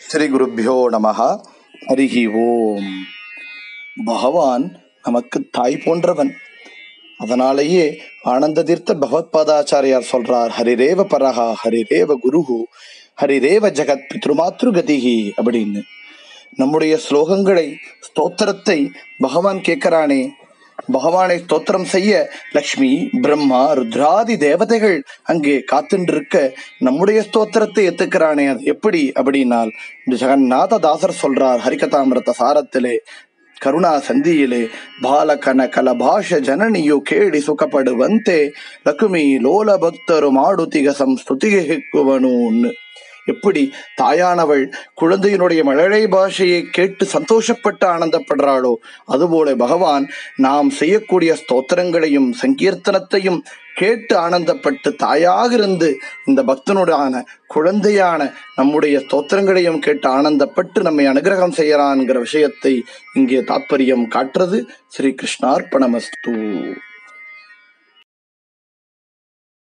ஸ்ரீ குருப்பியோ நமஹ ஹரிஹி ஓம் பகவான் நமக்கு தாய் போன்றவன் அதனாலேயே ஆனந்த தீர்த்த பகவத்பாதாச்சாரியார் சொல்றார் ஹரிரேவ பரஹா ஹரிரேவ குருஹு ஹரிரேவ ஜெகத் பித்ருமாத்ரு கதிஹி அப்படின்னு நம்முடைய ஸ்லோகங்களை ஸ்தோத்திரத்தை பகவான் கேட்கிறானே பகவானை ஸ்தோத்திரம் செய்ய லக்ஷ்மி பிரம்மா ருத்ராதி தேவதைகள் அங்கே காத்துண்டிருக்க நம்முடைய ஸ்தோத்திரத்தை ஏத்துக்கிறானே அது எப்படி அப்படின்னால் ஜெகநாத தாசர் சொல்றார் ஹரிகதாமிரத சாரத்திலே ಕರುಣಾ ಸಂಧಿಯಿಲೆ ಬಾಲಕನ ಕಲಭಾಷ ಜನನಿಯು ಕೇಳಿ ಸುಖಪಡುವಂತೆ ಲಕ್ಷ್ಮಿ ಲೋಲ ಭಕ್ತರು ಮಾಡುತ್ತಿಗ ಸಂಸ್ತುತಿಗೆ ಹೆಕ್ಕುವನು எப்படி தாயானவள் குழந்தையினுடைய மழலை பாஷையை கேட்டு சந்தோஷப்பட்டு ஆனந்தப்படுறாளோ அதுபோல பகவான் நாம் செய்யக்கூடிய ஸ்தோத்திரங்களையும் சங்கீர்த்தனத்தையும் கேட்டு ஆனந்தப்பட்டு தாயாக இருந்து இந்த பக்தனுடான குழந்தையான நம்முடைய ஸ்தோத்திரங்களையும் கேட்டு ஆனந்தப்பட்டு நம்மை அனுகிரகம் செய்யறான்ங்கிற விஷயத்தை இங்கே தாத்பரியம் காட்டுறது ஸ்ரீ கிருஷ்ணார்ப்பணமஸ்து